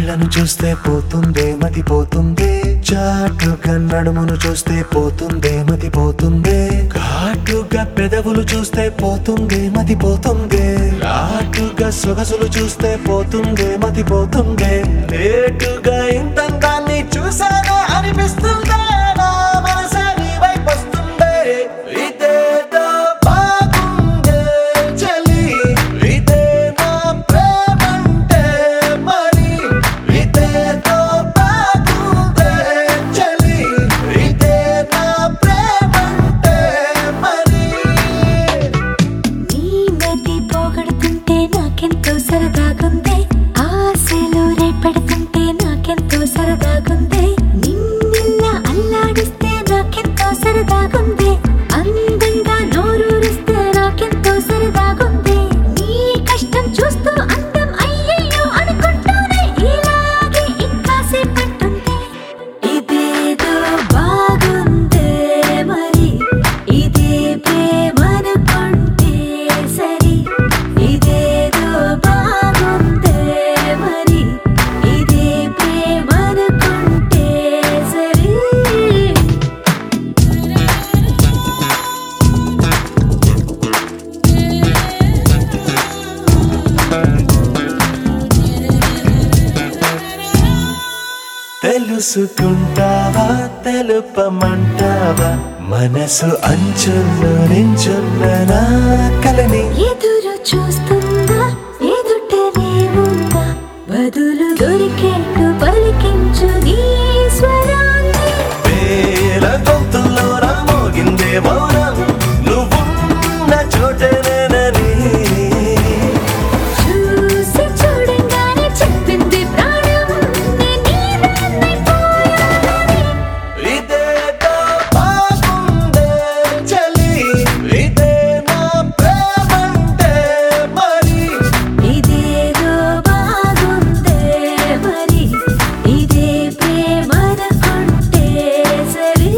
కళ్ళను చూస్తే పోతుందే మతి పోతుందే చాటుగా నడుమును చూస్తే పోతుందే మతి పోతుందే ఘాటుగా పెదవులు చూస్తే పోతుందే మతి పోతుందే ఘాటుగా సొగసులు చూస్తే పోతుందే మతి పోతుందే లేటుగా ఇంతంతాన్ని చూసానే అనిపిస్తుందే నా మనసే నీ వైపు వస్తుందే ఇదేదో బాగుందే చలి ఇదే నా ప్రేమంటే మరి ఇదేదో బాగుందే చలి ఇదే నా ప్రేమంటే మరి నీ మతి పోగొడుతుంటే నాకెంతో సరదాగుంది ఆశలు రేపెడుతుంటే నాకెంతో సరదాగుంది నిన్నెల్లా అల్లాడిస్తే నాకెంతో సరదాగుంది అందంగా నోరూరిస్తే నాకెంతో సరదాగుంది నీ కష్టం చూస్తూ అందం అయ్యయ్యో అనుకుంటూనే ఇలాగే ఇంకాసేపట్టుంది ఇదేదో బాగుందే మరి ఇదే ప్రేమనుకుంటే సరి ఇదేదో బాగుందే మరి ఇదే ప్రేమనుకుంటే సరి తెలుసుకుంటావా తెలుపమంటావా మనసు అంచుల్లో నించున్న నా కలని ఎదురు చూస్తుందా ఎదుటనే ఉందా బదులు దొరికేట్టు పలికించు నీ స్వరాన్ని వేల గొంతుల్లో మోగిందే మౌనం నువ్వున్న చోటనేనని చూసి చూడంగానే చెప్పింది ప్రాణం నేను నీదాన్నైపోయానని. ఇదేదో బాగుందే చలి ఇదే నా ప్రేమంటే మరి ఇదేదో బాగుందే మరి ఇదే ప్రేమనుకుంటే సరి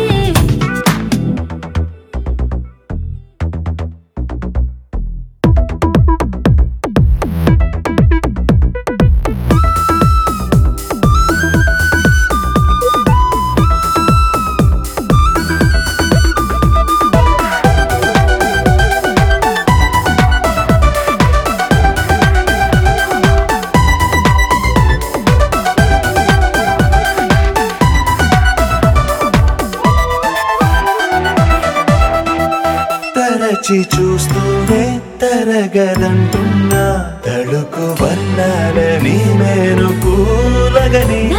తరచి చూస్తూనే తరగదంటున్నా తడుకు వర్ణాల నీ మేను పూలగని